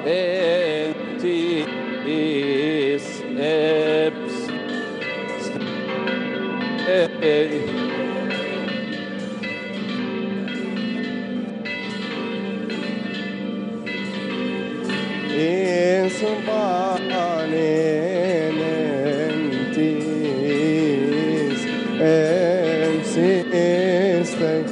etis eps eh, Ispanentis existe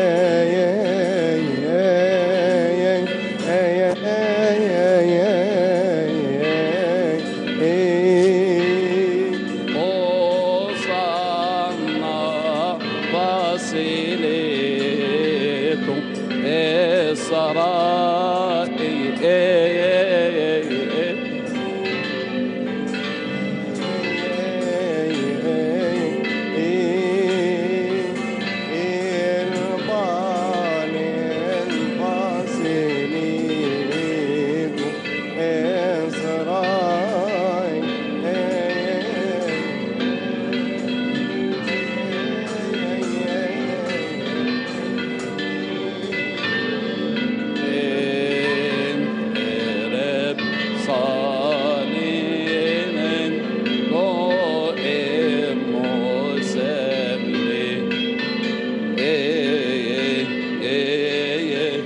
Hosanna basiletum esarai Ereb salinen go emosemli ey ey ey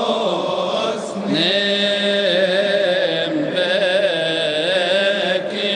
Nem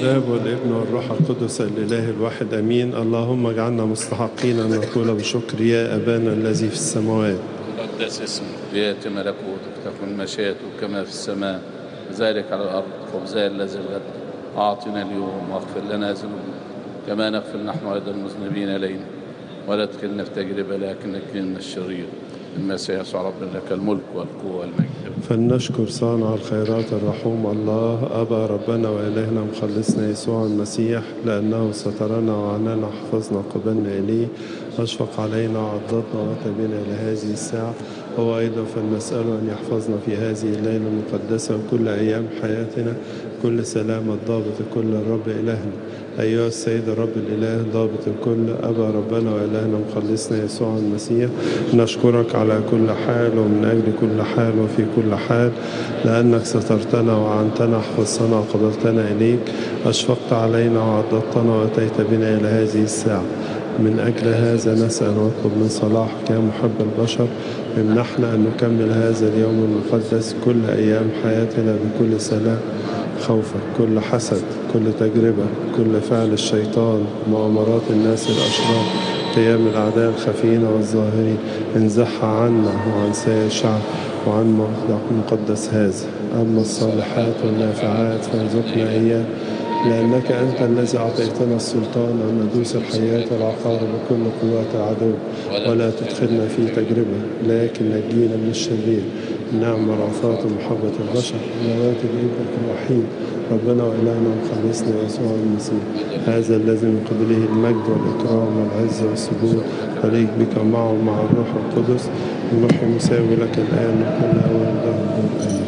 الآب والابن والروح القدس الإله الواحد أمين اللهم اجعلنا مستحقين أن نقول بشكر يا أبانا الذي في السماوات قدس اسمك ليأتي ملكوتك تكن مشيئتك كما في السماء كذلك على الأرض خبزنا الذي الغد أعطنا اليوم واغفر لنا ذنوبنا كما نغفر نحن أيضا المذنبين إلينا ولا تدخلنا في تجربة لكن نجنا من الشرير المسيح يسوع ربنا لك الملك والقوة والمجد فلنشكر صانع الخيرات الرحوم الله أبا ربنا وإلهنا مخلصنا يسوع المسيح لأنه سترنا وعنانا وحفظنا قبلنا إليه أشفق علينا وعضدنا وأتى بنا إلى هذه الساعة هو أيضا فلنسأله أن يحفظنا في هذه الليلة المقدسة وكل أيام حياتنا كل سلام الضابط كل الرب إلهنا أيها السيد الرب الإله ضابط الكل أبا ربنا وإلهنا مخلصنا يسوع المسيح نشكرك على كل حال ومن أجل كل حال وفي كل حال لأنك سترتنا وعنتنا حفظتنا وقبلتنا إليك أشفقت علينا وعضدتنا وأتيت بنا إلى هذه الساعة من أجل هذا نسأل ونطلب من صلاحك يا محب البشر امنحنا أن نكمل هذا اليوم المقدس كل أيام حياتنا بكل سلام خوفك كل حسد كل تجربة كل فعل الشيطان مؤامرات الناس الأشرار قيام الأعداء الخفيين والظاهرين انزحها عنا وعن سائر الشعب وعن موضع مقدس هذا أما الصالحات والنافعات فارزقنا إياه لأنك أنت الذي أعطيتنا السلطان أن ندوس الحياة والعقارب وكل قوات العدو ولا تدخلنا في تجربة لكن نجينا من الشرير نعم رأفات ومحبة البشر نواتب ابنك الوحيد ربنا وإلهنا ومخلصنا يسوع المسيح هذا الذي من قبله المجد والإكرام والعزة والسجود عليك بك معه ومع الروح القدس الروح مساوي لك الآن وكل أول دهر آمين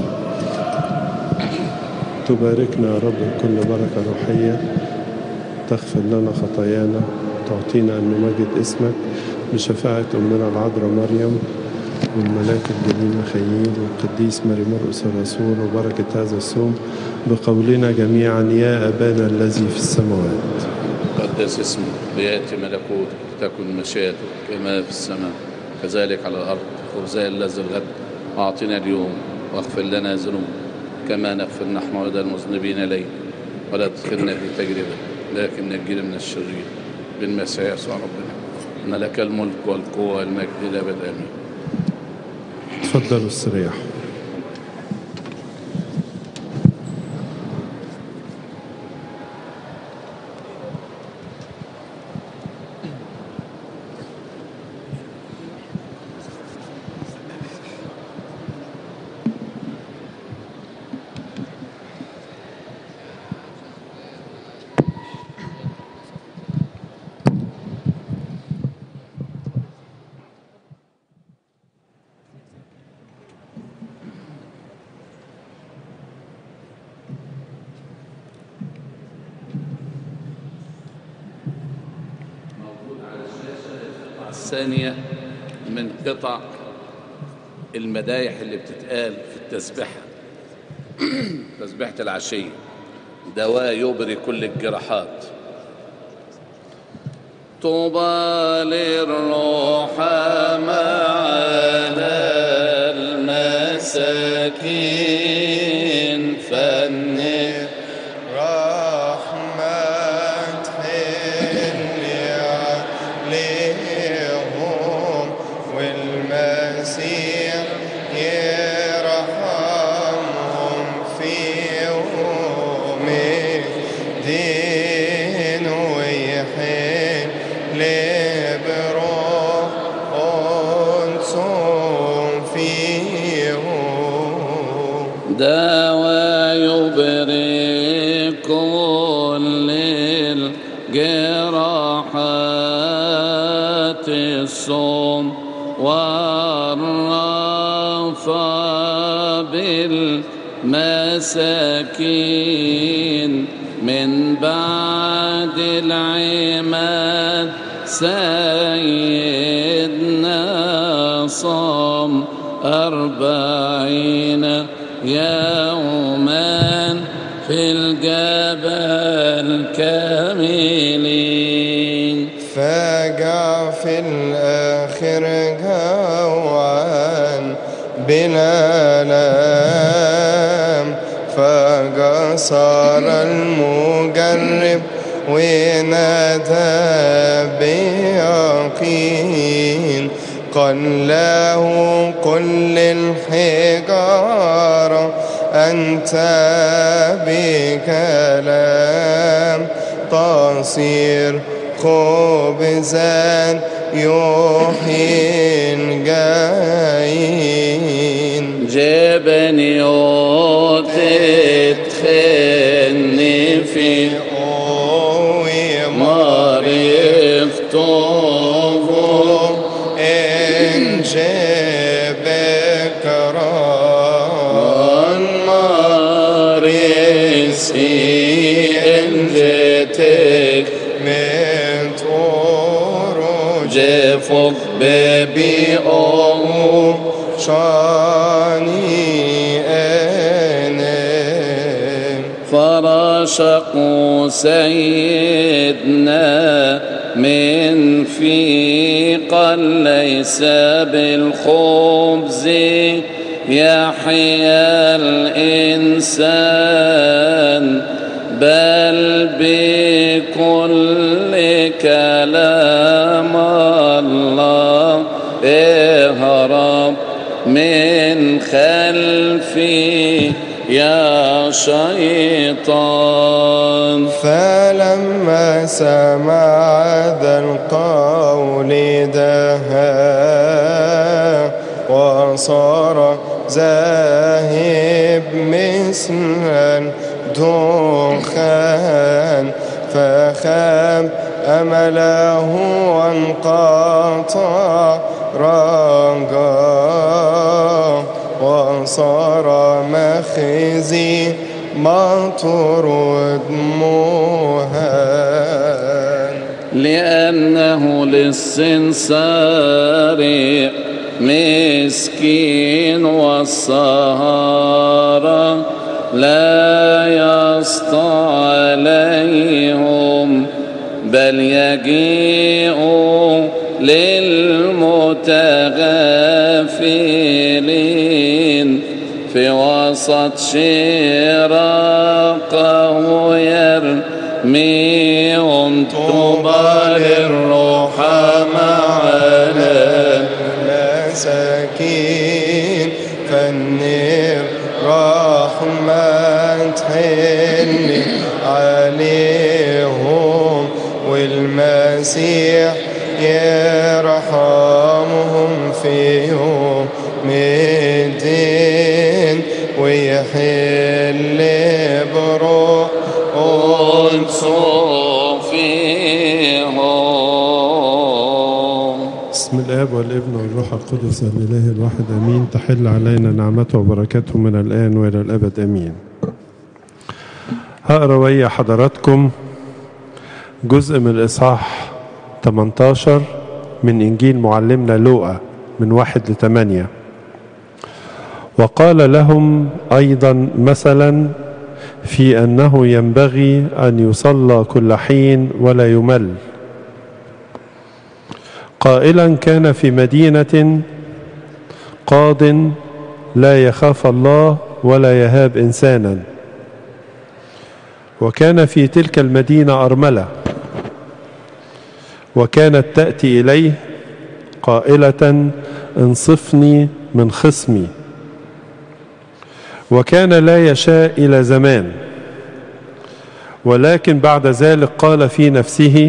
تباركنا يا رب بكل بركة روحية تغفر لنا خطايانا تعطينا أن نمجد اسمك بشفاعة أمنا العذراء مريم والملاك الجليل ميخائيل والقديس ماري مرقس الرسول وبركة هذا الصوم بقولنا جميعا يا أبانا الذي في السماوات قدس اسمك ليأتي ملكوتك تكن مشيئتك كما في السماء كذلك على الأرض خبزنا الذي الغد أعطنا اليوم واغفر لنا ذنوبنا كما نغفر نحن أيضا المذنبين إلينا ولا تدخلنا في تجربة لكن نجينا من الشرير بالمسيح يسوع ربنا إن لك الملك والقوة والمجد إلى أبد آمين تفضلوا استريحوا الثانية من قطع المدايح اللي بتتقال في التسبيحة تسبيحة العشية دواء يبري كل الجراحات طوبى للرحماء على المساكين فن رحمة اللي عليهم والمسيح يرحمهم في يوم الدين ويحل بروح أنصم فيهم دواء يبري كل الجراحات الصوم والرفا بالمساكين من بعد العماد سيدنا صام أربعين يوما في الجبل كاملين فجع في الآخر جوعان بلا نام فجسر الموجة جرب ونادى بيقين قال له كل الحجارة أنت بكلام تصير خبزا يحيي الجايين جبني وتدخلني في معرفته إن جبك ران مارسي انجتك من طرج جفوك ببي او شاني أنام فرشقوا سيدنا من فيقا ليس بالخبز يحيا الإنسان بل بكل كلام الله اهرب من خلفي يا شيطان فلما سمع ذا القول دها وصار ذاهب مثل الدخان فخاب أمله وانقطع رجاه وصار مخزي مطرود مهان لأنه للسنسار مسكين والسهارة لا يسطع عليهم بل يجيء للمتغافلين في وسط شراقه يرميهم طوبى للرحماء على مساكين فالنير رحمة تحل عليهم والمسيح يرحمهم في يوم الدين ويحل بروح انصوا فيهم بسم الآب والابن والروح القدس الإله الواحد أمين تحل علينا نعمته وبركاته من الآن وإلى الأبد أمين هقرا ويا حضراتكم جزء من الإصحاح 18 من إنجيل معلمنا لوقا من واحد لثمانية وقال لهم أيضا مثلا في أنه ينبغي أن يصلى كل حين ولا يمل قائلا كان في مدينة قاض لا يخاف الله ولا يهاب إنسانا وكان في تلك المدينة أرملة وكانت تأتي إليه قائلة انصفني من خصمي وكان لا يشاء إلى زمان ولكن بعد ذلك قال في نفسه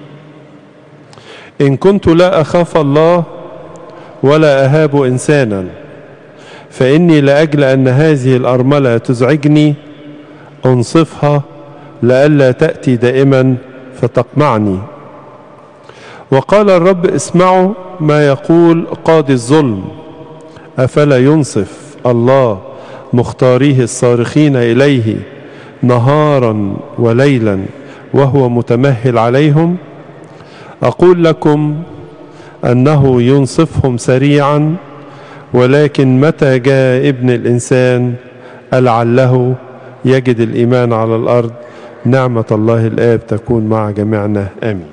إن كنت لا أخاف الله ولا أهاب إنسانا فإني لأجل أن هذه الأرملة تزعجني أنصفها لئلا تأتي دائما فتقمعني وقال الرب اسمعوا ما يقول قاضي الظلم أفلا ينصف الله مختاريه الصارخين إليه نهارا وليلا وهو متمهل عليهم أقول لكم أنه ينصفهم سريعا ولكن متى جاء ابن الإنسان ألعله يجد الإيمان على الأرض نعمة الله الآب تكون مع جميعنا آمين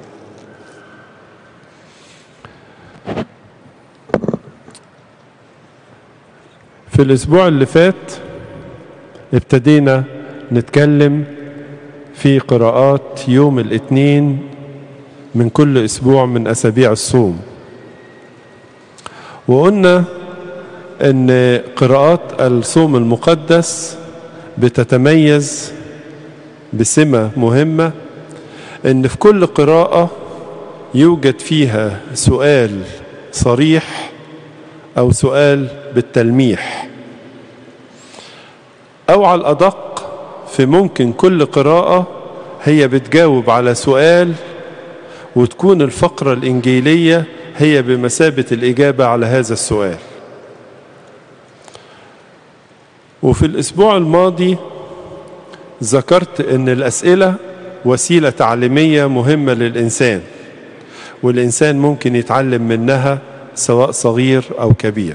في الأسبوع اللي فات ابتدينا نتكلم في قراءات يوم الاثنين من كل اسبوع من اسابيع الصوم وقلنا ان قراءات الصوم المقدس بتتميز بسمة مهمة ان في كل قراءة يوجد فيها سؤال صريح او سؤال بالتلميح او على الادق في ممكن كل قراءة هي بتجاوب على سؤال وتكون الفقرة الإنجيلية هي بمثابة الإجابة على هذا السؤال وفي الأسبوع الماضي ذكرت أن الأسئلة وسيلة تعليمية مهمة للإنسان والإنسان ممكن يتعلم منها سواء صغير أو كبير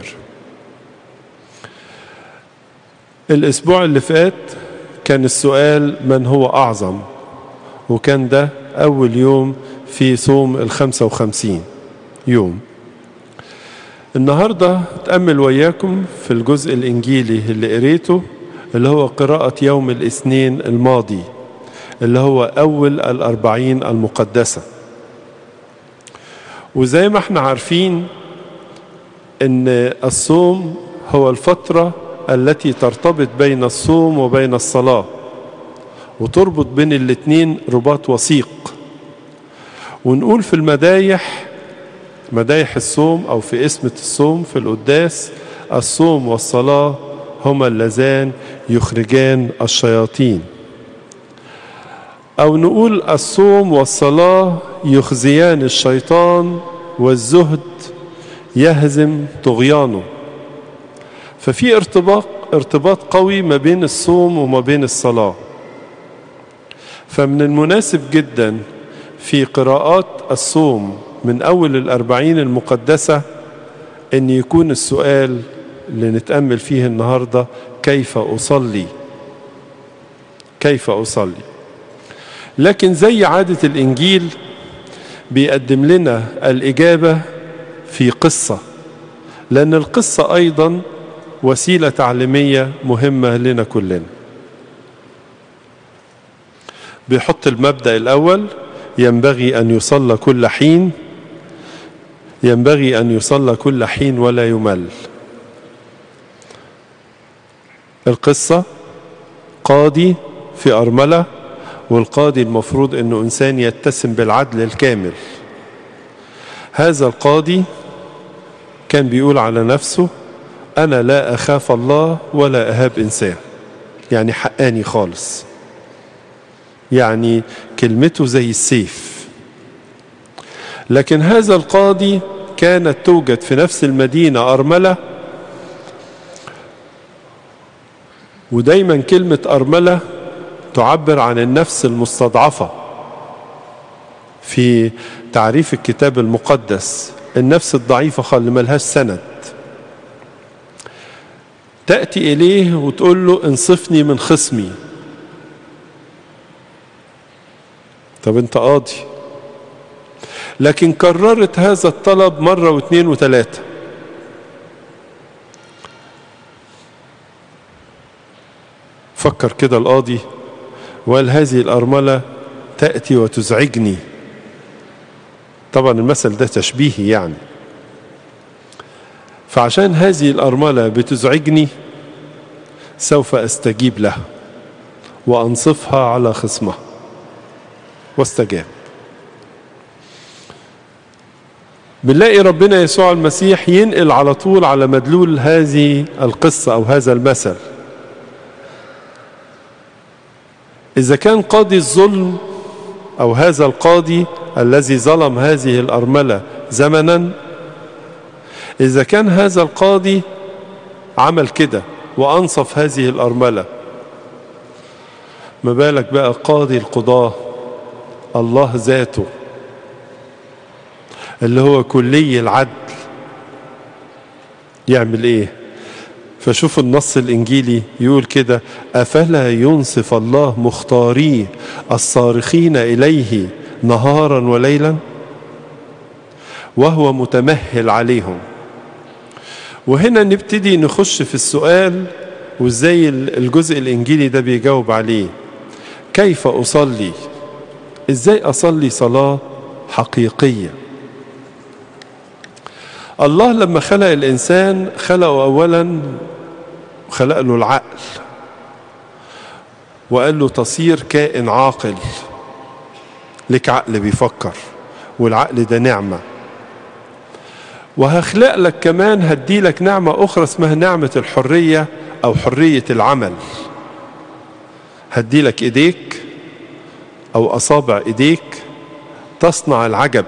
الأسبوع اللي فات كان السؤال من هو أعظم وكان ده أول يوم في صوم الخمسة وخمسين يوم النهاردة تأمل وياكم في الجزء الإنجيلي اللي قريته اللي هو قراءة يوم الاثنين الماضي اللي هو أول الأربعين المقدسة وزي ما احنا عارفين ان الصوم هو الفترة التي ترتبط بين الصوم وبين الصلاة وتربط بين الاتنين رباط وثيق ونقول في المدايح مدايح الصوم أو في اسمة الصوم في القداس الصوم والصلاة هما اللذان يخرجان الشياطين أو نقول الصوم والصلاة يخزيان الشيطان والزهد يهزم طغيانه ففي ارتباط ارتباط قوي ما بين الصوم وما بين الصلاة فمن المناسب جدا في قراءات الصوم من أول الأربعين المقدسة أن يكون السؤال اللي نتأمل فيه النهاردة كيف أصلي كيف أصلي لكن زي عادة الإنجيل بيقدم لنا الإجابة في قصة لأن القصة أيضا وسيلة تعليمية مهمة لنا كلنا بيحط المبدأ الأول ينبغي أن يصلى كل حين ينبغي أن يصلى كل حين ولا يمل القصة قاضي في أرملة والقاضي المفروض أنه إنسان يتسم بالعدل الكامل هذا القاضي كان بيقول على نفسه أنا لا أخاف الله ولا أهاب إنسان يعني حقاني خالص يعني كلمته زي السيف لكن هذا القاضي كانت توجد في نفس المدينة أرملة ودايما كلمة أرملة تعبر عن النفس المستضعفة في تعريف الكتاب المقدس النفس الضعيفة اللي ملهاش سند تأتي إليه وتقول له انصفني من خصمي طب انت قاضي لكن كررت هذا الطلب مرة واثنين وثلاثة فكر كده القاضي وقال هذه الأرملة تأتي وتزعجني طبعا المثل ده تشبيهي يعني فعشان هذه الأرملة بتزعجني سوف أستجيب لها وأنصفها على خصمها واستجاب بنلاقي ربنا يسوع المسيح ينقل على طول على مدلول هذه القصة أو هذا المثل إذا كان قاضي الظلم أو هذا القاضي الذي ظلم هذه الأرملة زمنا إذا كان هذا القاضي عمل كده وأنصف هذه الأرملة ما بالك بقى قاضي القضاة الله ذاته اللي هو كلي العدل يعمل ايه فشوف النص الانجيلي يقول كده افلا ينصف الله مختاريه الصارخين اليه نهارا وليلا وهو متمهل عليهم وهنا نبتدي نخش في السؤال وازاي الجزء الانجيلي ده بيجاوب عليه كيف أصلي إزاي أصلي صلاة حقيقية الله لما خلق الإنسان خلقه أولا خلق له العقل وقال له تصير كائن عاقل لك عقل بيفكر والعقل ده نعمة وهخلق لك كمان هدي لك نعمة أخرى اسمها نعمة الحرية أو حرية العمل هدي لك إيديك أو أصابع إيديك تصنع العجب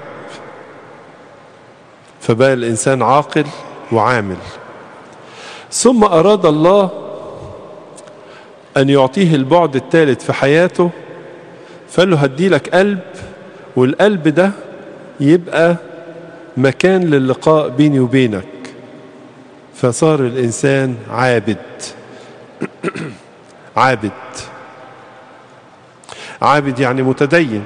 فبقى الإنسان عاقل وعامل ثم أراد الله أن يعطيه البعد الثالث في حياته فقال له هدي لك قلب والقلب ده يبقى مكان للقاء بيني وبينك فصار الإنسان عابد عابد عابد يعني متدين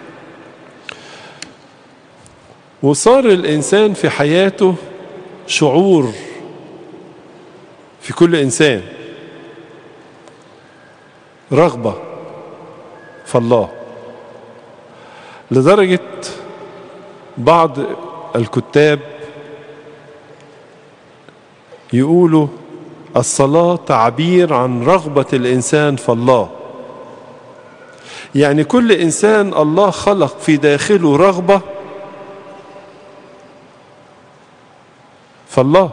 وصار الإنسان في حياته شعور في كل إنسان رغبة في الله لدرجة بعض الكتاب يقولوا الصلاة تعبير عن رغبة الإنسان في الله يعني كل إنسان الله خلق في داخله رغبة فالله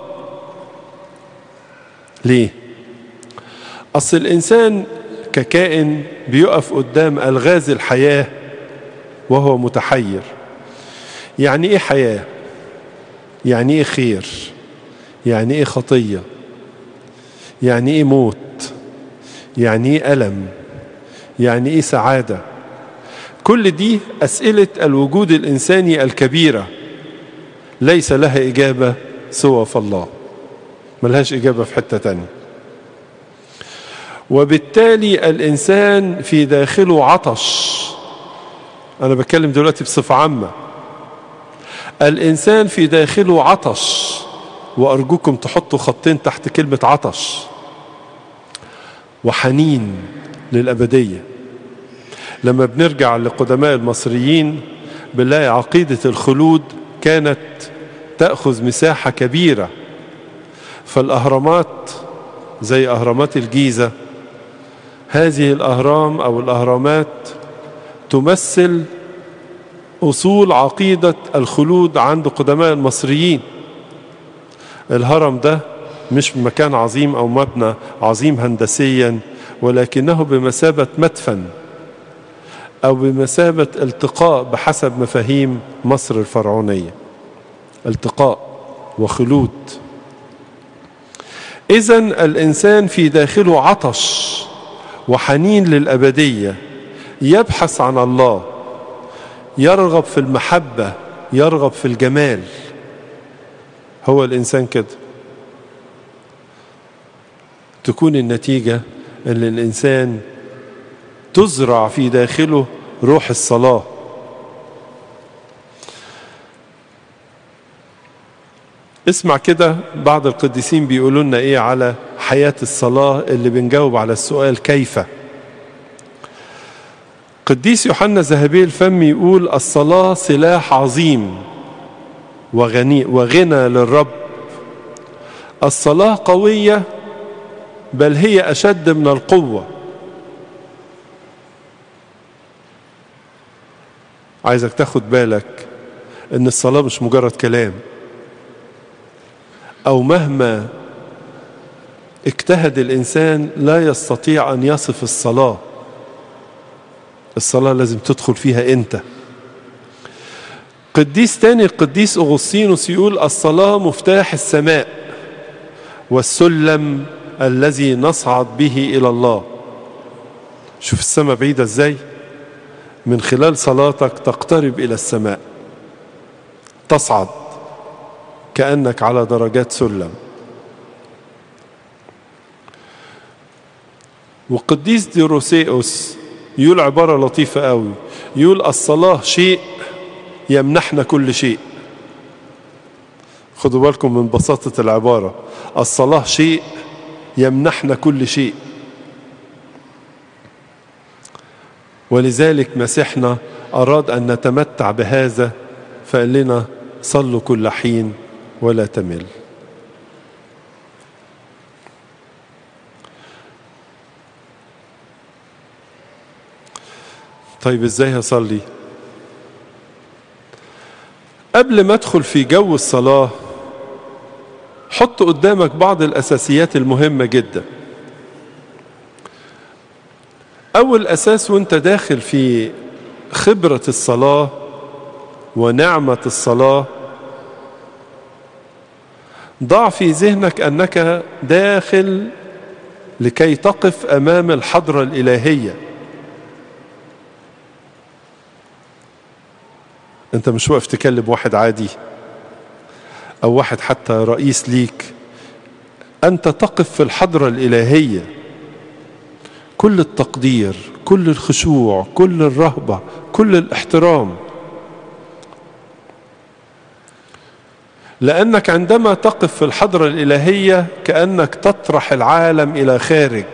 ليه أصل الإنسان ككائن بيقف قدام ألغاز الحياة وهو متحير يعني إيه حياة يعني إيه خير يعني إيه خطية يعني إيه موت يعني إيه ألم يعني إيه سعادة كل دي أسئلة الوجود الإنساني الكبيرة ليس لها إجابة سوى في الله ملهاش إجابة في حتة تانية وبالتالي الإنسان في داخله عطش أنا بتكلم دلوقتي بصفة عامة الإنسان في داخله عطش وأرجوكم تحطوا خطين تحت كلمة عطش وحنين للأبدية لما بنرجع لقدماء المصريين بنلاقي عقيدة الخلود كانت تأخذ مساحة كبيرة فالأهرامات زي أهرامات الجيزة هذه الأهرام أو الأهرامات تمثل أصول عقيدة الخلود عند قدماء المصريين الهرم ده مش مكان عظيم أو مبنى عظيم هندسيا ولكنه بمثابة مدفن أو بمثابة التقاء بحسب مفاهيم مصر الفرعونية التقاء وخلود إذا الإنسان في داخله عطش وحنين للأبدية يبحث عن الله يرغب في المحبة يرغب في الجمال هو الإنسان كده تكون النتيجة أن الإنسان تزرع في داخله روح الصلاة اسمع كده بعض القديسين بيقولوا لنا ايه على حياة الصلاة اللي بنجاوب على السؤال كيف قديس يوحنا ذهبي الفم يقول الصلاة سلاح عظيم وغني وغنى للرب الصلاة قوية بل هي أشد من القوة عايزك تاخد بالك ان الصلاة مش مجرد كلام او مهما اجتهد الانسان لا يستطيع ان يصف الصلاة الصلاة لازم تدخل فيها انت قديس تاني القديس اغسطينوس يقول الصلاة مفتاح السماء والسلم الذي نصعد به الى الله شوف السماء بعيدة ازاي من خلال صلاتك تقترب إلى السماء تصعد كأنك على درجات سلم وقديس ديروسيوس يقول عبارة لطيفة قوي يقول الصلاة شيء يمنحنا كل شيء خدوا بالكم من بساطة العبارة الصلاة شيء يمنحنا كل شيء ولذلك مسيحنا أراد أن نتمتع بهذا فقال لنا صلوا كل حين ولا تمل طيب ازاي هصلي قبل ما ادخل في جو الصلاة حط قدامك بعض الأساسيات المهمة جدا أول أساس وانت داخل في خبرة الصلاة ونعمة الصلاة ضع في ذهنك أنك داخل لكي تقف أمام الحضرة الإلهية أنت مش واقف تكلم واحد عادي أو واحد حتى رئيس ليك أنت تقف في الحضرة الإلهية كل التقدير كل الخشوع كل الرهبة كل الاحترام لأنك عندما تقف في الحضرة الإلهية كأنك تطرح العالم إلى خارج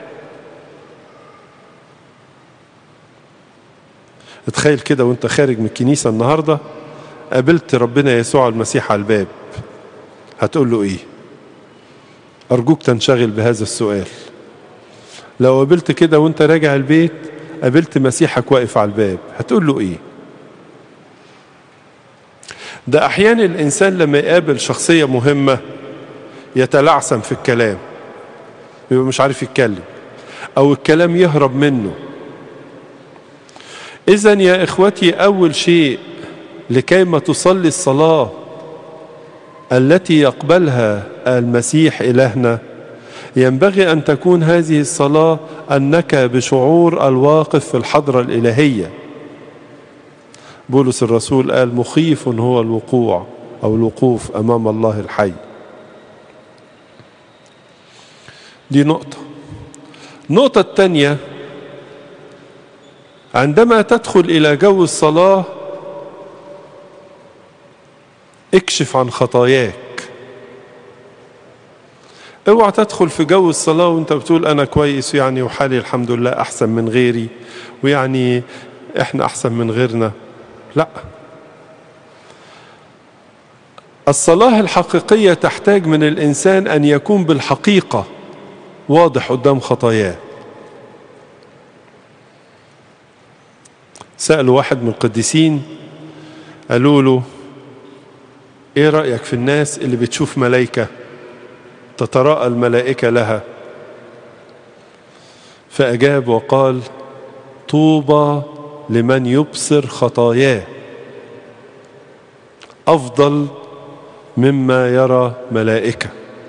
تخيل كده وانت خارج من الكنيسة النهاردة قابلت ربنا يسوع المسيح على الباب هتقول له ايه أرجوك تنشغل بهذا السؤال لو قابلت كده وانت راجع البيت قابلت مسيحك واقف على الباب هتقول له ايه ده احيانا الانسان لما يقابل شخصية مهمة يتلعثم في الكلام يبقى مش عارف يتكلم او الكلام يهرب منه اذا يا اخوتي اول شيء لكيما تصلي الصلاة التي يقبلها المسيح الهنا ينبغي أن تكون هذه الصلاة أنك بشعور الواقف في الحضرة الإلهية بولس الرسول قال مخيف هو الوقوع أو الوقوف أمام الله الحي دي نقطة النقطة الثانية عندما تدخل إلى جو الصلاة اكشف عن خطاياك اوعى تدخل في جو الصلاة وانت بتقول انا كويس يعني وحالي الحمد لله احسن من غيري ويعني احنا احسن من غيرنا لا الصلاة الحقيقية تحتاج من الانسان ان يكون بالحقيقة واضح قدام خطاياه سألوا واحد من القديسين قالوا له ايه رأيك في الناس اللي بتشوف ملايكة تتراءى الملائكة لها فأجاب وقال طوبى لمن يبصر خطاياه أفضل مما يرى ملائكة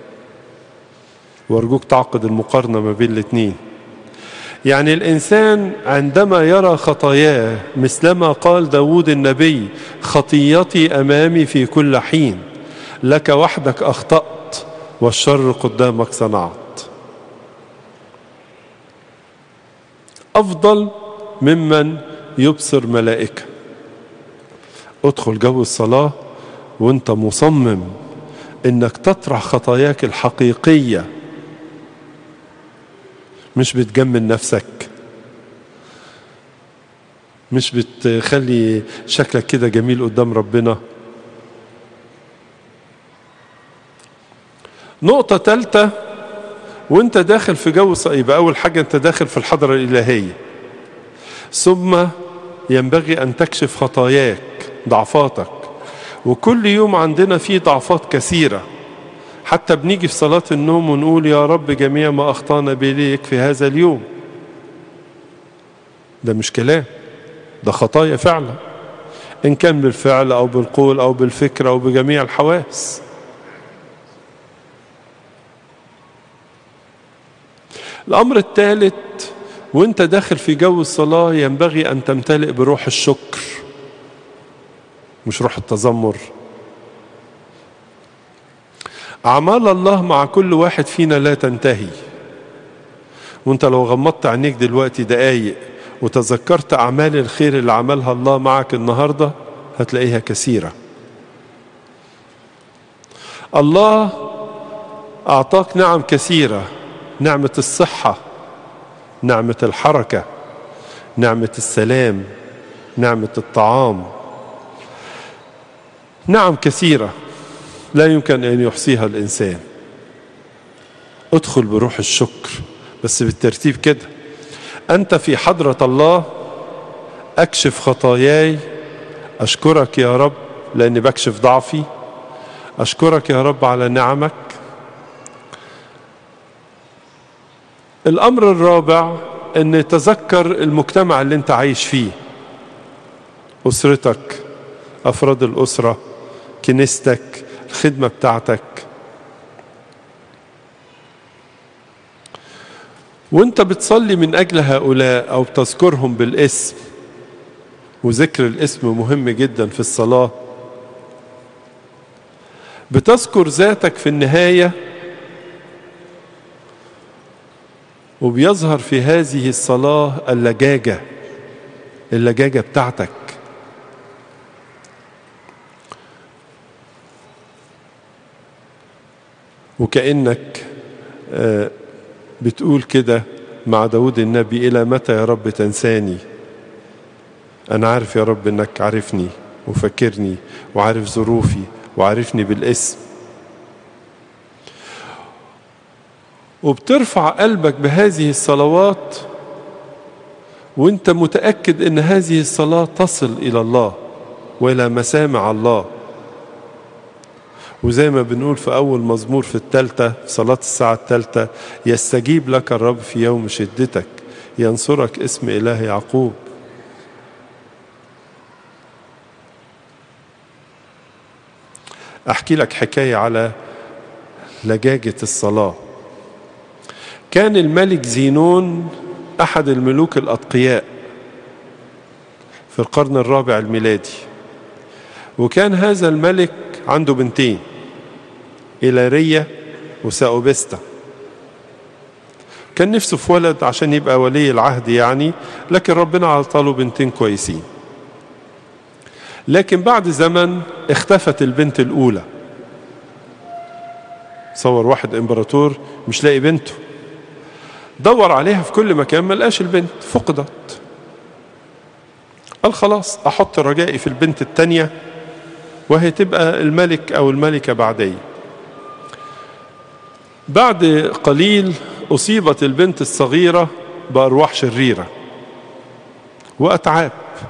وارجوك تعقد المقارنة ما بين الاثنين يعني الإنسان عندما يرى خطاياه مثلما قال داود النبي خطيتي أمامي في كل حين لك وحدك أخطأت والشر قدامك صنعت أفضل ممن يبصر ملائكة ادخل جو الصلاة وانت مصمم انك تطرح خطاياك الحقيقية مش بتجمل نفسك مش بتخلي شكلك كده جميل قدام ربنا نقطة ثالثة وانت داخل في جو يبقى أول حاجة انت داخل في الحضرة الإلهية ثم ينبغي أن تكشف خطاياك ضعفاتك وكل يوم عندنا فيه ضعفات كثيرة حتى بنيجي في صلاة النوم ونقول يا رب جميع ما أخطأنا بليك في هذا اليوم ده مش كلام ده خطايا فعلا إن كان بالفعل أو بالقول أو بالفكر أو بجميع الحواس الأمر الثالث وانت داخل في جو الصلاة ينبغي أن تمتلئ بروح الشكر مش روح التذمر أعمال الله مع كل واحد فينا لا تنتهي وانت لو غمضت عينيك دلوقتي دقايق وتذكرت أعمال الخير اللي عملها الله معك النهاردة هتلاقيها كثيرة الله أعطاك نعم كثيرة نعمة الصحة نعمة الحركة نعمة السلام نعمة الطعام نعم كثيرة لا يمكن أن يحصيها الإنسان ادخل بروح الشكر بس بالترتيب كده أنت في حضرة الله أكشف خطاياي أشكرك يا رب لأني بكشف ضعفي أشكرك يا رب على نعمك الأمر الرابع أن تذكر المجتمع اللي أنت عايش فيه أسرتك أفراد الأسرة كنيستك الخدمة بتاعتك وانت بتصلي من أجل هؤلاء أو بتذكرهم بالاسم وذكر الاسم مهم جدا في الصلاة بتذكر ذاتك في النهاية وبيظهر في هذه الصلاة اللجاجة اللجاجة بتاعتك وكأنك بتقول كده مع داود النبي إلى متى يا رب تنساني أنا عارف يا رب أنك عارفني وفكرني وعارف ظروفي وعارفني بالاسم وبترفع قلبك بهذه الصلوات وانت متأكد ان هذه الصلاة تصل الى الله والى مسامع الله وزي ما بنقول في أول مزمور في التالتة في صلاة الساعة التالتة يستجيب لك الرب في يوم شدتك ينصرك اسم إله يعقوب أحكي لك حكاية على لجاجة الصلاة كان الملك زينون أحد الملوك الأتقياء في القرن الرابع الميلادي وكان هذا الملك عنده بنتين إيلارية وساوبستا كان نفسه في ولد عشان يبقى ولي العهد يعني لكن ربنا عطاله بنتين كويسين لكن بعد زمن اختفت البنت الأولى صور واحد امبراطور مش لاقي بنته دور عليها في كل مكان ما لقاش البنت فقدت قال خلاص احط رجائي في البنت التانية وهي تبقى الملك او الملكة بعدي بعد قليل اصيبت البنت الصغيرة بارواح شريرة واتعاب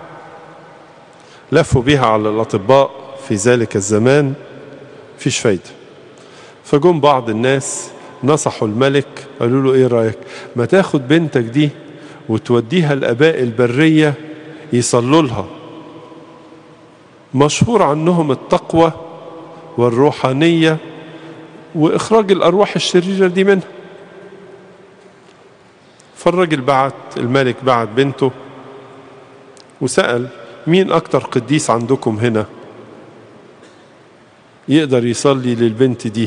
لفوا بها على الاطباء في ذلك الزمان فيش فايدة فجم بعض الناس نصحوا الملك قالوا له ايه رايك ما تاخد بنتك دي وتوديها الاباء البريه يصلوا لها مشهور عنهم التقوى والروحانيه واخراج الارواح الشريره دي منها فالراجل بعت الملك بعت بنته وسال مين اكتر قديس عندكم هنا يقدر يصلي للبنت دي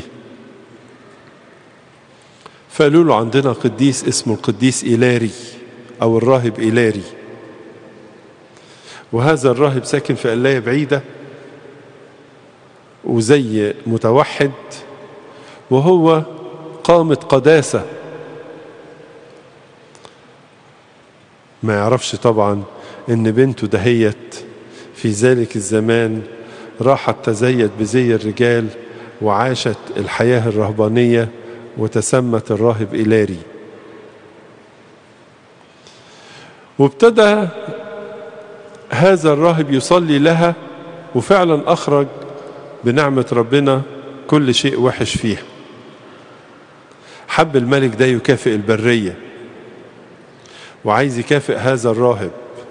فقالوا له عندنا قديس اسمه القديس إيلاري أو الراهب إيلاري وهذا الراهب ساكن في قلاية بعيدة وزي متوحد وهو قامة قداسة ما يعرفش طبعا ان بنته دهيت في ذلك الزمان راحت تزيد بزي الرجال وعاشت الحياة الرهبانية وتسمت الراهب إيلاري وابتدى هذا الراهب يصلي لها وفعلا أخرج بنعمة ربنا كل شيء وحش فيها حب الملك ده يكافئ البرية وعايز يكافئ هذا الراهب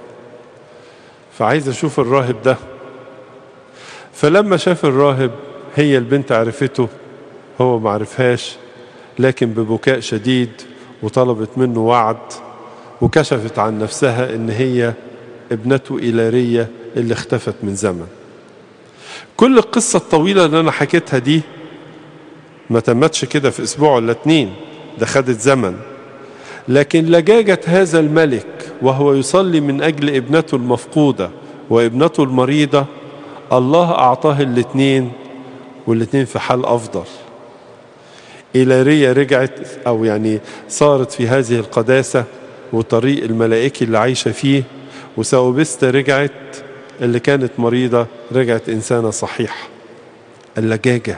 فعايز أشوف الراهب ده فلما شاف الراهب هي البنت عرفته هو معرفهاش لكن ببكاء شديد وطلبت منه وعد وكشفت عن نفسها ان هي ابنته إيلارية اللي اختفت من زمن كل القصة الطويلة اللي انا حكيتها دي ما تمتش كده في اسبوع ولا اتنين ده خدت زمن لكن لجاجة هذا الملك وهو يصلي من اجل ابنته المفقودة وابنته المريضة الله اعطاه الاتنين والاتنين في حال افضل إيلارية رجعت أو يعني صارت في هذه القداسة وطريق الملائكي اللي عايشة فيه وساوبستا رجعت اللي كانت مريضة رجعت إنسانة صحيحة اللجاجة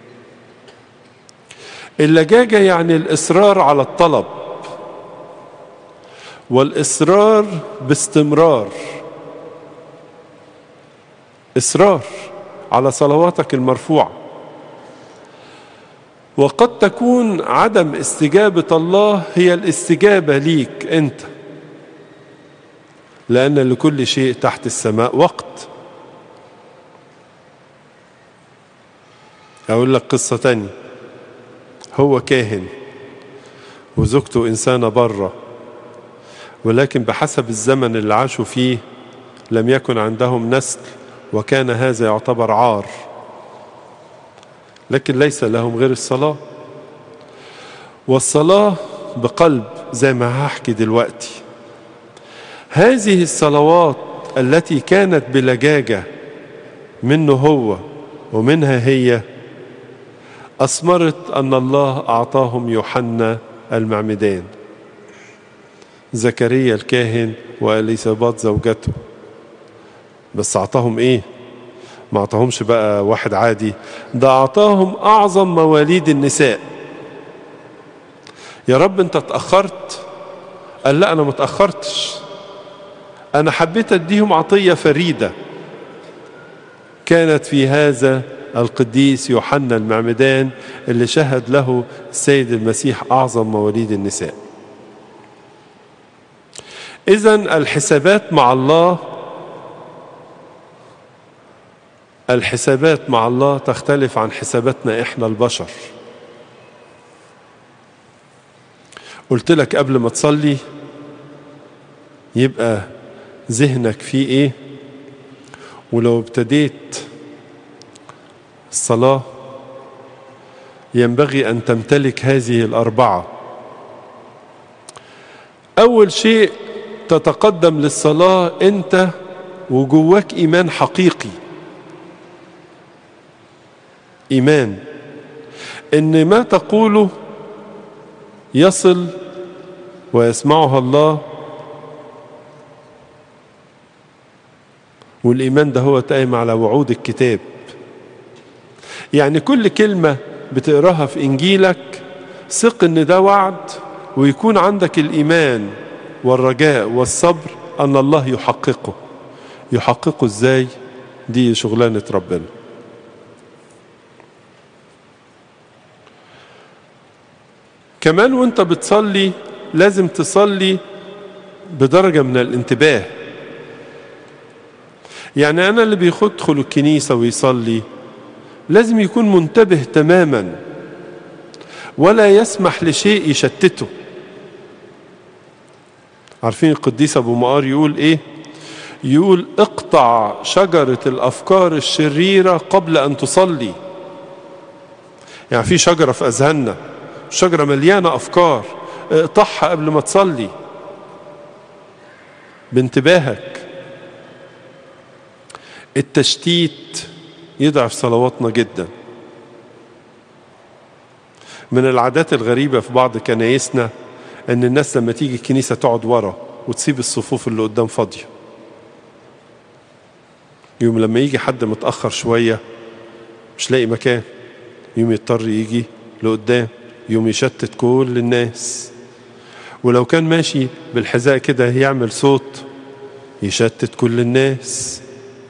اللجاجة يعني الإصرار على الطلب والإصرار باستمرار إصرار على صلواتك المرفوعة وقد تكون عدم استجابة الله هي الاستجابة ليك أنت لأن لكل شيء تحت السماء وقت أقول لك قصة تانية هو كاهن وزوجته إنسانة بره ولكن بحسب الزمن اللي عاشوا فيه لم يكن عندهم نسل وكان هذا يعتبر عار لكن ليس لهم غير الصلاة والصلاة بقلب زي ما هحكي دلوقتي هذه الصلوات التي كانت بلجاجة منه هو ومنها هي أثمرت أن الله أعطاهم يوحنا المعمدان زكريا الكاهن وإليسابات زوجته بس أعطاهم إيه ما أعطاهمش بقى واحد عادي ده أعطاهم أعظم مواليد النساء يا رب أنت اتأخرت قال لا أنا ما اتأخرتش أنا حبيت أديهم عطية فريدة كانت في هذا القديس يوحنا المعمدان اللي شهد له السيد المسيح أعظم مواليد النساء إذا الحسابات مع الله الحسابات مع الله تختلف عن حساباتنا إحنا البشر قلت لك قبل ما تصلي يبقى ذهنك فيه ايه ولو ابتديت الصلاة ينبغي أن تمتلك هذه الأربعة أول شيء تتقدم للصلاة أنت وجواك إيمان حقيقي إيمان إن ما تقوله يصل ويسمعها الله والإيمان ده هو قايم على وعود الكتاب يعني كل كلمة بتقراها في إنجيلك ثق إن ده وعد ويكون عندك الإيمان والرجاء والصبر أن الله يحققه يحققه إزاي دي شغلانة ربنا كمان وانت بتصلي لازم تصلي بدرجة من الانتباه يعني أنا اللي بيدخل الكنيسة ويصلي لازم يكون منتبه تماما ولا يسمح لشيء يشتته عارفين القديس أبو مقار يقول إيه يقول اقطع شجرة الأفكار الشريرة قبل أن تصلي يعني في شجرة في أذهاننا شجرة مليانة أفكار اقطعها قبل ما تصلي بانتباهك التشتيت يضعف صلواتنا جدا من العادات الغريبة في بعض كنايسنا ان الناس لما تيجي الكنيسة تقعد ورا وتسيب الصفوف اللي قدام فاضية يوم لما يجي حد متأخر شوية مش لاقي مكان يوم يضطر يجي لقدام يوم يشتت كل الناس ولو كان ماشي بالحذاء كده يعمل صوت يشتت كل الناس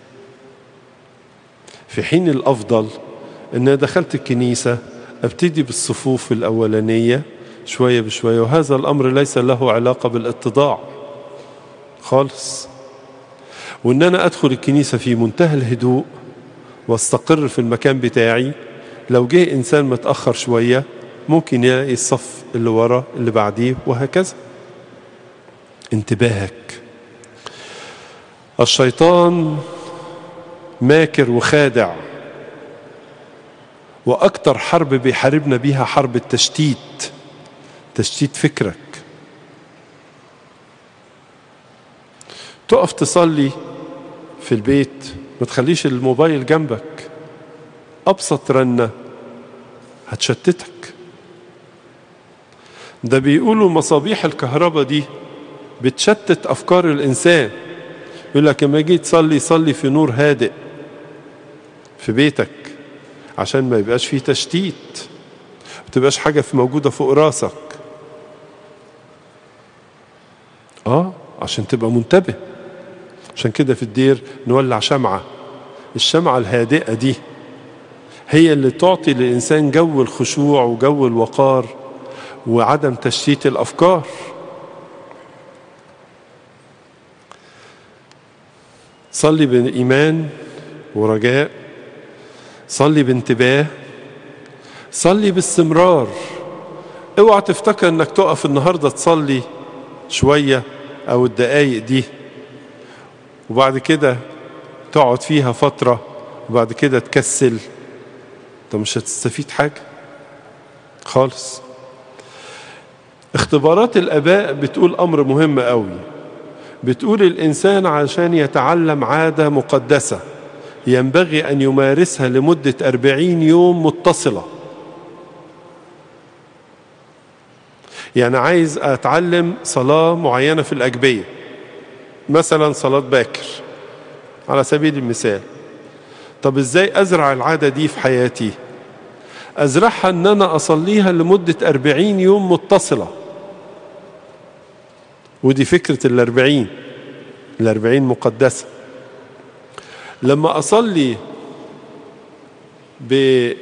في حين الأفضل أن دخلت الكنيسة أبتدي بالصفوف الأولانية شوية بشوية وهذا الأمر ليس له علاقة بالاتضاع خالص وأن أنا أدخل الكنيسة في منتهى الهدوء واستقر في المكان بتاعي لو جه إنسان متأخر شوية ممكن يلاقي الصف اللي ورا اللي بعديه وهكذا انتباهك الشيطان ماكر وخادع وأكتر حرب بيحاربنا بيها حرب التشتيت تشتيت فكرك تقف تصلي في البيت ما تخليش الموبايل جنبك أبسط رنة هتشتتك ده بيقولوا مصابيح الكهرباء دي بتشتت أفكار الإنسان يقول لك لما جيت تصلي صلي في نور هادئ في بيتك عشان ما يبقاش فيه تشتيت ما تبقاش حاجة في موجودة فوق راسك اه عشان تبقى منتبه عشان كده في الدير نولع شمعة الشمعة الهادئة دي هي اللي تعطي للإنسان جو الخشوع وجو الوقار وعدم تشتيت الأفكار صلي بإيمان ورجاء صلي بانتباه صلي باستمرار اوعى تفتكر انك تقف النهارده تصلي شويه او الدقايق دي وبعد كده تقعد فيها فتره وبعد كده تكسل انت مش هتستفيد حاجه خالص اختبارات الاباء بتقول امر مهم قوي بتقول الانسان عشان يتعلم عاده مقدسه ينبغي أن يمارسها لمدة أربعين يوم متصلة يعني عايز أتعلم صلاة معينة في الأجبية مثلا صلاة باكر على سبيل المثال طب إزاي أزرع العادة دي في حياتي أزرعها أن أنا أصليها لمدة أربعين يوم متصلة ودي فكرة الأربعين الأربعين مقدسة لما أصلي ب...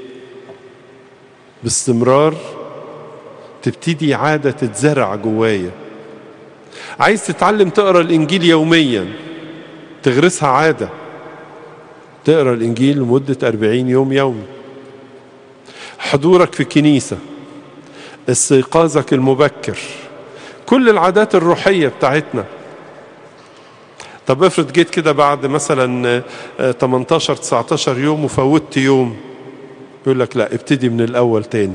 باستمرار تبتدي عادة تتزرع جوايا عايز تتعلم تقرا الإنجيل يوميا تغرسها عادة تقرا الإنجيل لمدة أربعين يوم يومي حضورك في الكنيسة استيقاظك المبكر كل العادات الروحية بتاعتنا طب افرض جيت كده بعد مثلا 18 19 يوم وفوتت يوم يقول لك لا ابتدي من الاول تاني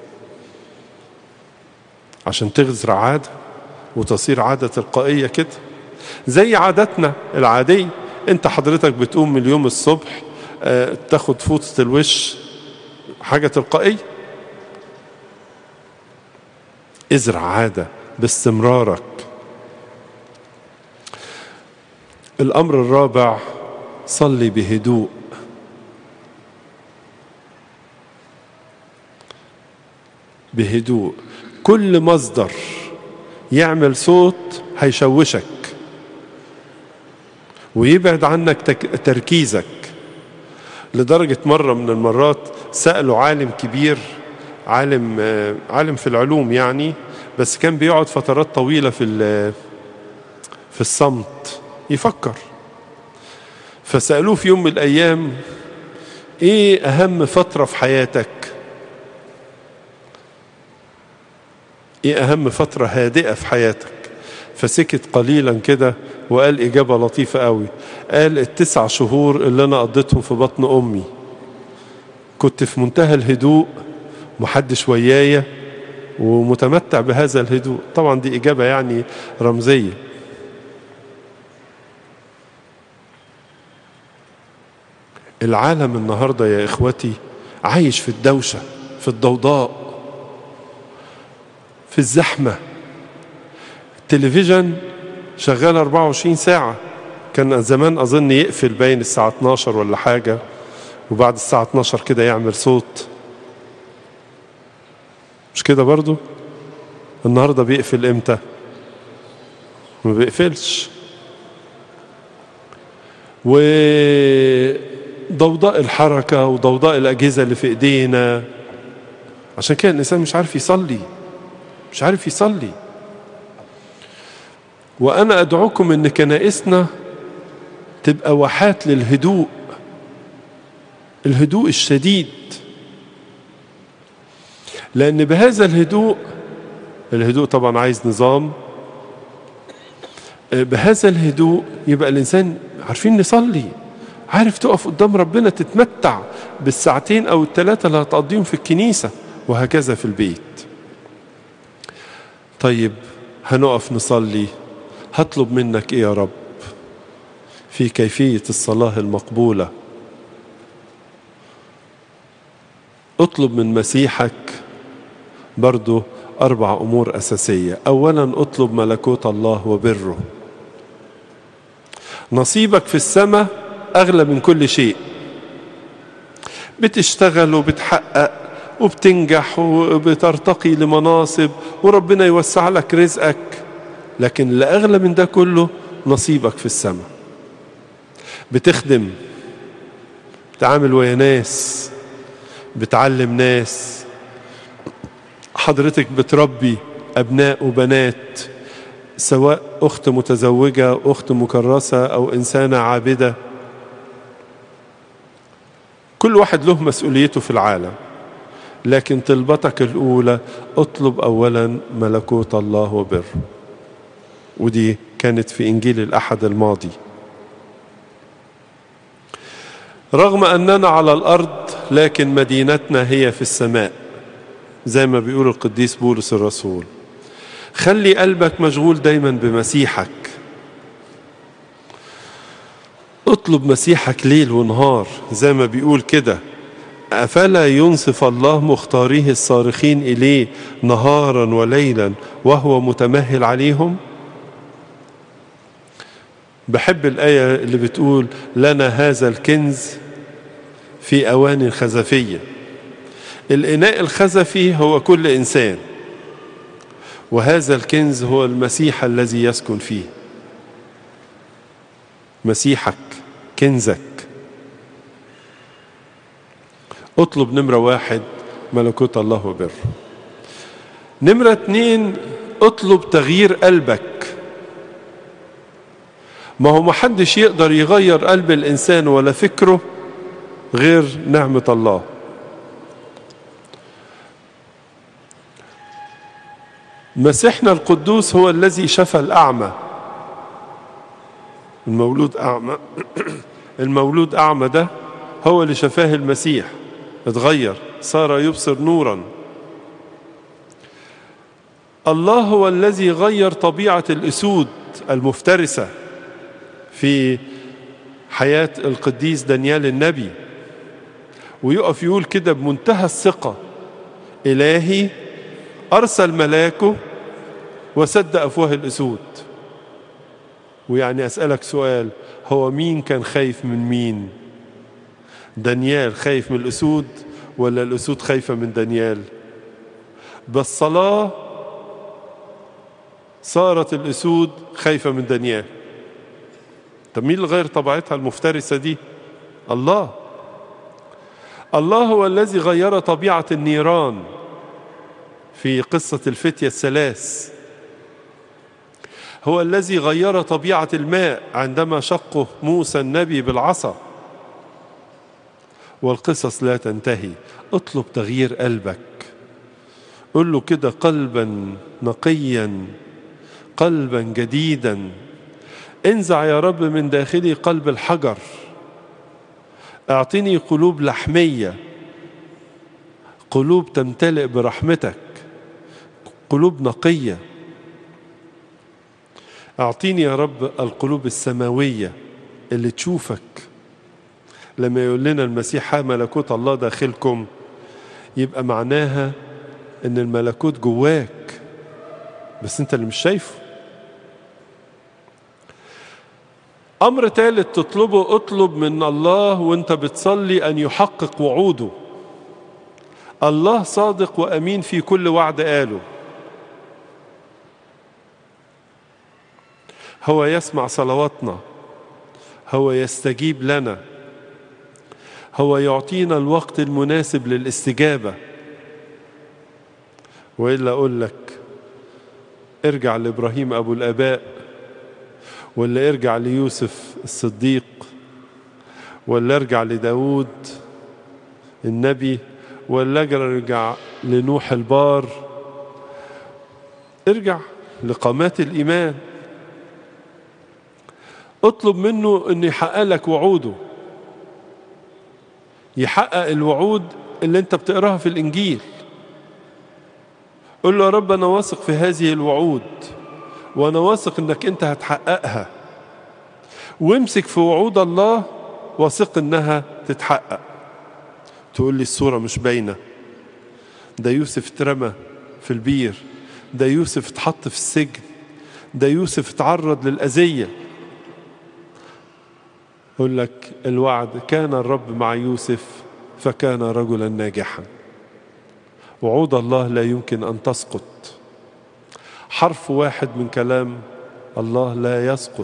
عشان تغزر عاده وتصير عاده تلقائيه كده زي عاداتنا العاديه انت حضرتك بتقوم من اليوم الصبح اه تاخد فوطه الوش حاجه تلقائيه ازرع عاده باستمرارك الأمر الرابع صلي بهدوء بهدوء كل مصدر يعمل صوت هيشوشك ويبعد عنك تركيزك لدرجة مرة من المرات سألوا عالم كبير عالم عالم في العلوم يعني بس كان بيقعد فترات طويلة في في الصمت يفكر فسألوه في يوم من الأيام إيه أهم فترة في حياتك إيه أهم فترة هادئة في حياتك فسكت قليلا كده وقال إجابة لطيفة قوي قال التسع شهور اللي أنا قضيتهم في بطن أمي كنت في منتهى الهدوء محدش ويايا ومتمتع بهذا الهدوء طبعا دي إجابة يعني رمزية العالم النهارده يا اخوتي عايش في الدوشه في الضوضاء في الزحمه التلفزيون شغال 24 ساعه كان زمان اظن يقفل باين الساعه 12 ولا حاجه وبعد الساعه 12 كده يعمل صوت مش كده برضو النهارده بيقفل امتى ما بيقفلش و ضوضاء الحركة وضوضاء الأجهزة اللي في إيدينا عشان كده الإنسان مش عارف يصلي مش عارف يصلي وأنا أدعوكم إن كنائسنا تبقى واحات للهدوء الهدوء الشديد لأن بهذا الهدوء الهدوء طبعا عايز نظام بهذا الهدوء يبقى الإنسان عارفين نصلي عارف تقف قدام ربنا تتمتع بالساعتين او الثلاثه اللي هتقضيهم في الكنيسه وهكذا في البيت طيب هنقف نصلي هطلب منك ايه يا رب في كيفيه الصلاه المقبوله اطلب من مسيحك برضه أربع أمور أساسية أولا اطلب ملكوت الله وبره نصيبك في السماء أغلى من كل شيء بتشتغل وبتحقق وبتنجح وبترتقي لمناصب وربنا يوسع لك رزقك لكن اللي أغلى من ده كله نصيبك في السماء بتخدم بتعامل ويا ناس بتعلم ناس حضرتك بتربي أبناء وبنات سواء أخت متزوجة أخت مكرسة أو إنسانة عابدة كل واحد له مسؤوليته في العالم لكن طلبتك الأولى اطلب أولا ملكوت الله وبره ودي كانت في إنجيل الأحد الماضي رغم أننا على الأرض لكن مدينتنا هي في السماء زي ما بيقول القديس بولس الرسول خلي قلبك مشغول دايما بمسيحك اطلب مسيحك ليل ونهار زي ما بيقول كده أفلا ينصف الله مختاريه الصارخين إليه نهارا وليلا وهو متمهل عليهم بحب الآية اللي بتقول لنا هذا الكنز في أوان خزفية الإناء الخزفي هو كل إنسان وهذا الكنز هو المسيح الذي يسكن فيه مسيحك كنزك اطلب نمرة واحد ملكوت الله وبره نمرة اتنين اطلب تغيير قلبك ما هو محدش يقدر يغير قلب الإنسان ولا فكره غير نعمة الله مسيحنا القدوس هو الذي شفى الأعمى المولود أعمى المولود أعمى ده هو اللي شفاه المسيح اتغير صار يبصر نورا الله هو الذي غير طبيعة الأسود المفترسة في حياة القديس دانيال النبي ويقف يقول كده بمنتهى الثقة إلهي أرسل ملاكه وسد أفواه الأسود ويعني أسألك سؤال هو مين كان خايف من مين دانيال خايف من الأسود ولا الأسود خايفة من دانيال بالصلاة صارت الأسود خايفة من دانيال طب مين اللي غير طبيعتها المفترسة دي الله الله هو الذي غير طبيعة النيران في قصة الفتية الثلاث هو الذي غير طبيعة الماء عندما شقه موسى النبي بالعصا والقصص لا تنتهي اطلب تغيير قلبك قل له كده قلبا نقيا قلبا جديدا انزع يا رب من داخلي قلب الحجر اعطني قلوب لحمية قلوب تمتلئ برحمتك قلوب نقية اعطيني يا رب القلوب السماوية اللي تشوفك لما يقول لنا المسيح ها ملكوت الله داخلكم يبقى معناها ان الملكوت جواك بس انت اللي مش شايفه امر ثالث تطلبه اطلب من الله وانت بتصلي ان يحقق وعوده الله صادق وامين في كل وعد قاله هو يسمع صلواتنا هو يستجيب لنا هو يعطينا الوقت المناسب للاستجابه والا اقول لك ارجع لابراهيم ابو الاباء ولا ارجع ليوسف الصديق ولا ارجع لداود النبي ولا ارجع لنوح البار ارجع لقامات الايمان اطلب منه انه يحقق لك وعوده يحقق الوعود اللي انت بتقراها في الانجيل قل له يا رب انا واثق في هذه الوعود وانا واثق انك انت هتحققها وامسك في وعود الله واثق انها تتحقق تقول لي الصوره مش باينه ده يوسف اترمى في البير ده يوسف اتحط في السجن ده يوسف اتعرض للأذية يقول لك الوعد كان الرب مع يوسف فكان رجلا ناجحا وعود الله لا يمكن أن تسقط حرف واحد من كلام الله لا يسقط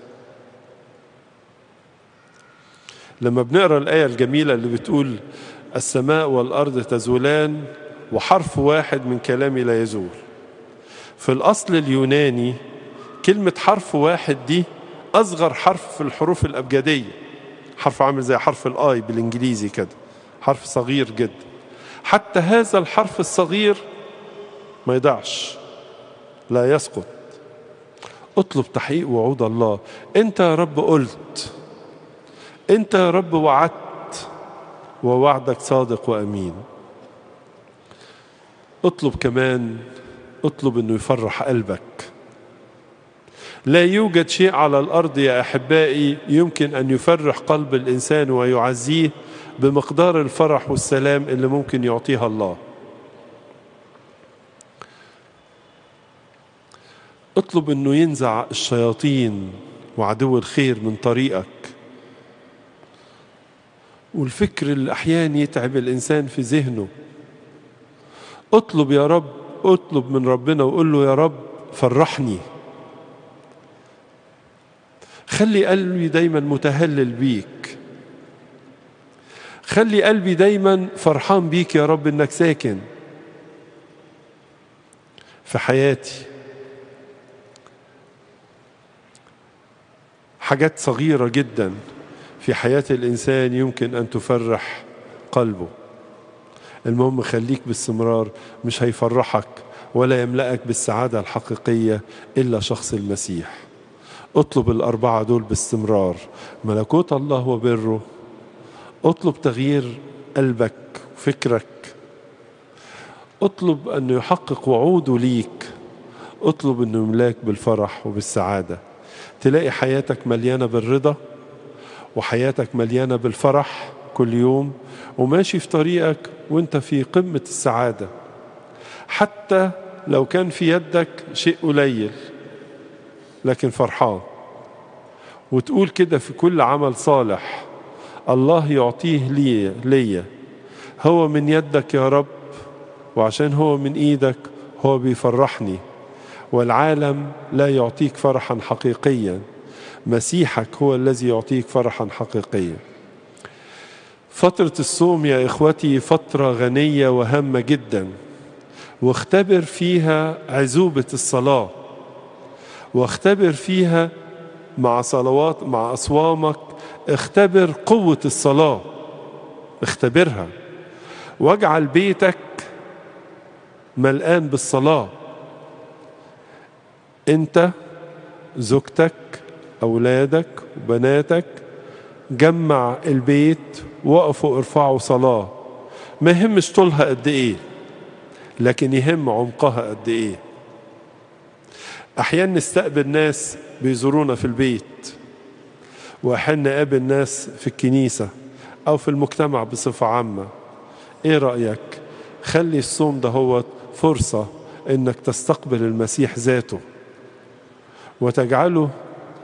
لما بنقرا الآية الجميلة اللي بتقول السماء والأرض تزولان وحرف واحد من كلامي لا يزول في الأصل اليوناني كلمة حرف واحد دي أصغر حرف في الحروف الأبجدية حرف عامل زي حرف الآي بالإنجليزي كده حرف صغير جدا حتى هذا الحرف الصغير ما يضيعش لا يسقط اطلب تحقيق وعود الله انت يا رب قلت انت يا رب وعدت ووعدك صادق وامين اطلب كمان اطلب انه يفرح قلبك لا يوجد شيء على الارض يا احبائي يمكن ان يفرح قلب الانسان ويعزيه بمقدار الفرح والسلام اللي ممكن يعطيها الله اطلب انه ينزع الشياطين وعدو الخير من طريقك والفكر اللي احيانا يتعب الانسان في ذهنه اطلب يا رب اطلب من ربنا وقول له يا رب فرحني خلي قلبي دايما متهلل بيك خلي قلبي دايما فرحان بيك يا رب انك ساكن في حياتي حاجات صغيرة جدا في حياة الإنسان يمكن أن تفرح قلبه المهم خليك باستمرار مش هيفرحك ولا يملأك بالسعادة الحقيقية إلا شخص المسيح اطلب الأربعة دول باستمرار ملكوت الله وبره اطلب تغيير قلبك فكرك اطلب أنه يحقق وعوده ليك اطلب أنه يملاك بالفرح وبالسعادة تلاقي حياتك مليانة بالرضا وحياتك مليانة بالفرح كل يوم وماشي في طريقك وانت في قمة السعادة حتى لو كان في يدك شيء قليل لكن فرحان وتقول كده في كل عمل صالح الله يعطيه لي ليا هو من يدك يا رب وعشان هو من ايدك هو بيفرحني والعالم لا يعطيك فرحا حقيقيا مسيحك هو الذي يعطيك فرحا حقيقيا فترة الصوم يا إخوتي فترة غنية وهامة جدا واختبر فيها عزوبة الصلاة واختبر فيها مع صلوات مع أصوامك اختبر قوة الصلاة اختبرها واجعل بيتك ملآن بالصلاة انت زوجتك أولادك وبناتك جمع البيت وقفوا ارفعوا صلاة ما يهمش طولها قد ايه لكن يهم عمقها قد ايه احيانا نستقبل ناس بيزورونا في البيت واحيانا نقابل ناس في الكنيسة او في المجتمع بصفة عامة ايه رأيك خلي الصوم ده هو فرصة انك تستقبل المسيح ذاته وتجعله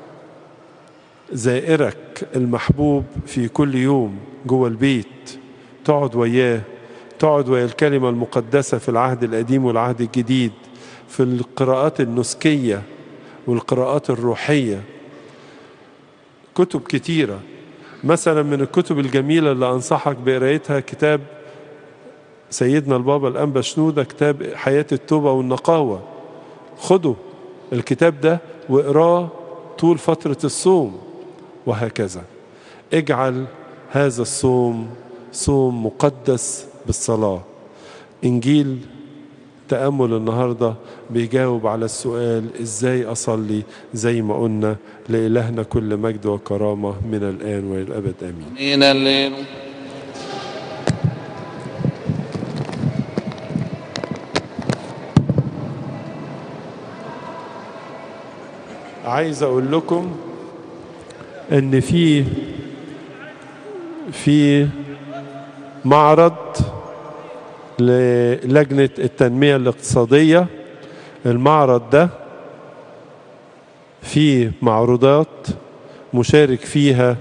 زائرك المحبوب في كل يوم جوه البيت تقعد وياه تقعد ويا الكلمة المقدسة في العهد القديم والعهد الجديد في القراءات النسكية والقراءات الروحية كتب كتيرة مثلا من الكتب الجميلة اللي أنصحك بقرايتها كتاب سيدنا البابا الأنبا شنودة كتاب حياة التوبة والنقاوة خده الكتاب ده واقراه طول فترة الصوم وهكذا اجعل هذا الصوم صوم مقدس بالصلاة إنجيل تأمل النهاردة بيجاوب على السؤال إزاي أصلي زي ما قلنا لإلهنا كل مجد وكرامة من الآن وإلى الأبد آمين إن الليل عايز أقول لكم إن في في معرض للجنة التنمية الاقتصادية المعرض ده فيه معروضات مشارك فيها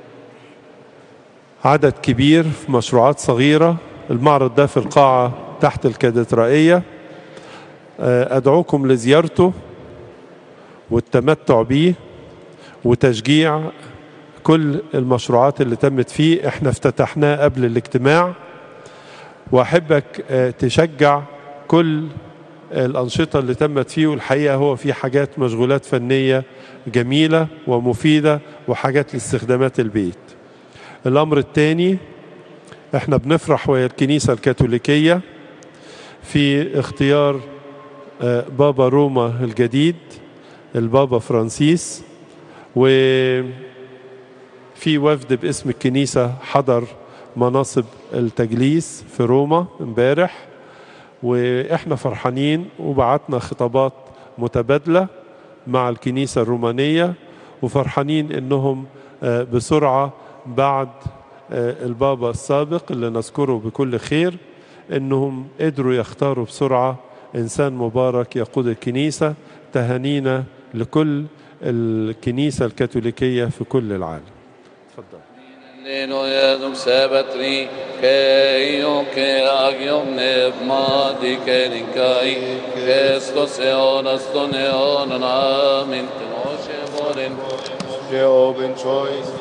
عدد كبير في مشروعات صغيرة المعرض ده في القاعة تحت الكاتدرائية أدعوكم لزيارته والتمتع بيه وتشجيع كل المشروعات اللي تمت فيه احنا افتتحناه قبل الاجتماع واحبك تشجع كل الأنشطة اللي تمت فيه والحقيقة هو في حاجات مشغولات فنية جميلة ومفيدة وحاجات لاستخدامات البيت الأمر الثاني احنا بنفرح ويا الكنيسة الكاثوليكية في اختيار بابا روما الجديد البابا فرانسيس وفي وفد باسم الكنيسة حضر مناصب التجليس في روما امبارح واحنا فرحانين وبعتنا خطابات متبادلة مع الكنيسة الرومانية وفرحانين انهم بسرعة بعد البابا السابق اللي نذكره بكل خير انهم قدروا يختاروا بسرعة انسان مبارك يقود الكنيسة تهانينا لكل الكنيسة الكاثوليكية في كل العالم تفضل Nino jedum sebatri, ke io che agiom nevma di che rinkai, Christos eonas ton eonan, amin, tenoshe vorin, Jehovah choice.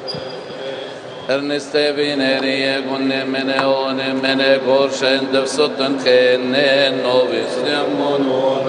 Erneste vinerie gunne mene one mene gorshen dev sotan khenne novis demon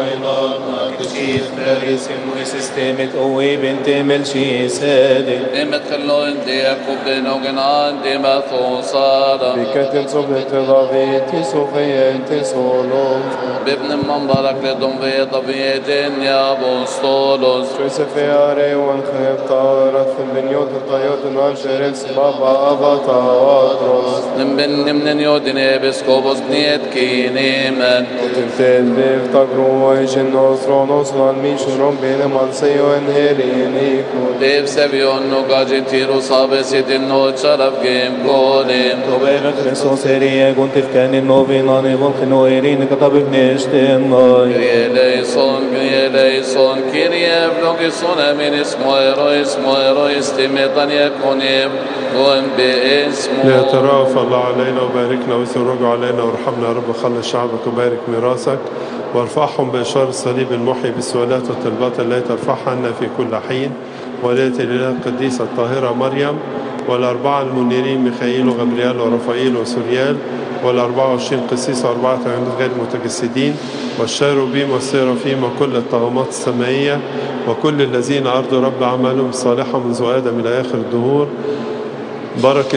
systemet och i binte melchisedek Emet khlo indi yakub ben ogen andi ma thosara بكتب صبح ضغيت صفيت صولو بابن منبرك لدم في طبيعة يا بوستولوس جوزيف ياري والخيب طارت في البنيوت الطيوت ناشرت بابا أبا طاواتروس من من يودني بسكوبوس بنيت كينيمن وتبتل بيف تقرو ويجن نصر نصر الميشن بين منسي وانهرينيكو Dev Sevion no gaji tiro sabe sitin no charaf game golim Tobera Kristus erie guntif kenin novinani volkin och erin katabik nishtin noi Kyrie eleison, Kyrie eleison, Kyrie vlogison emin ismo ero ismo ero istimetan yakonim goem beismo ليترافى الله علينا وباركنا ويسرج علينا وارحمنا يا رب خلص شعبك وبارك ميراثك وارفعهم بإشارة الصليب المحيي بالسؤالات والطلبات التي ترفعها عنا في كل حين ولاية الإله القديسة الطاهرة مريم والأربعة المنيرين ميخائيل وغبريال ورفائيل وسوريال والأربعة وعشرين قسيس وأربعة عيونات غير متجسدين والشيروبيم والسيرافيم وكل الطغمات السمائية وكل الذين أرضوا رب عملهم صالحة منذ آدم إلى آخر الدهور بركة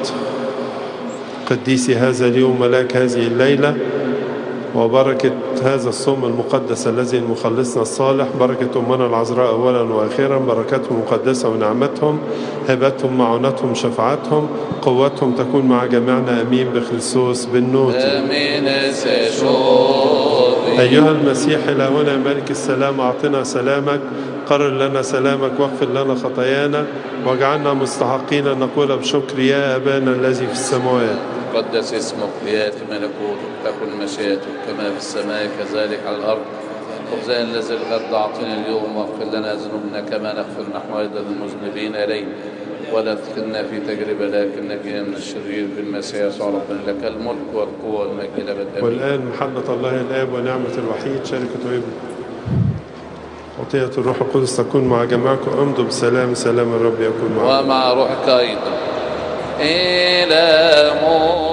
قديس هذا اليوم ملاك هذه الليلة وبركة هذا الصوم المقدس الذي مخلصنا الصالح بركة أمنا العذراء أولا وآخرا بركتهم مقدسة ونعمتهم هبتهم معونتهم شفاعتهم قوتهم تكون مع جميعنا أمين بخلصوص بالنوت Amin seshovi أيها المسيح إلهنا ملك السلام أعطنا سلامك قرر لنا سلامك واغفر لنا خطايانا واجعلنا مستحقين أن نقول بشكر يا أبانا الذي في السماوات قدس اسمك ليأتي ملكوتك تكن مشيئتك كما في السماء كذلك على الأرض خبزنا الذي الغد أعطنا اليوم واغفر لنا ذنوبنا كما نغفر نحن أيضا المذنبين إلينا ولا تدخلنا في تجربة لكن نجينا من الشرير بالمسيح يسوع ربنا لك الملك والقوة والمجد إلى أبد آمين. والآن محبة الله الآب ونعمة الوحيد شركة ابن عطية الروح القدس تكون مع جميعكم امضوا بسلام سلام الرب يكون معكم ومع روحك أيضا إلى مو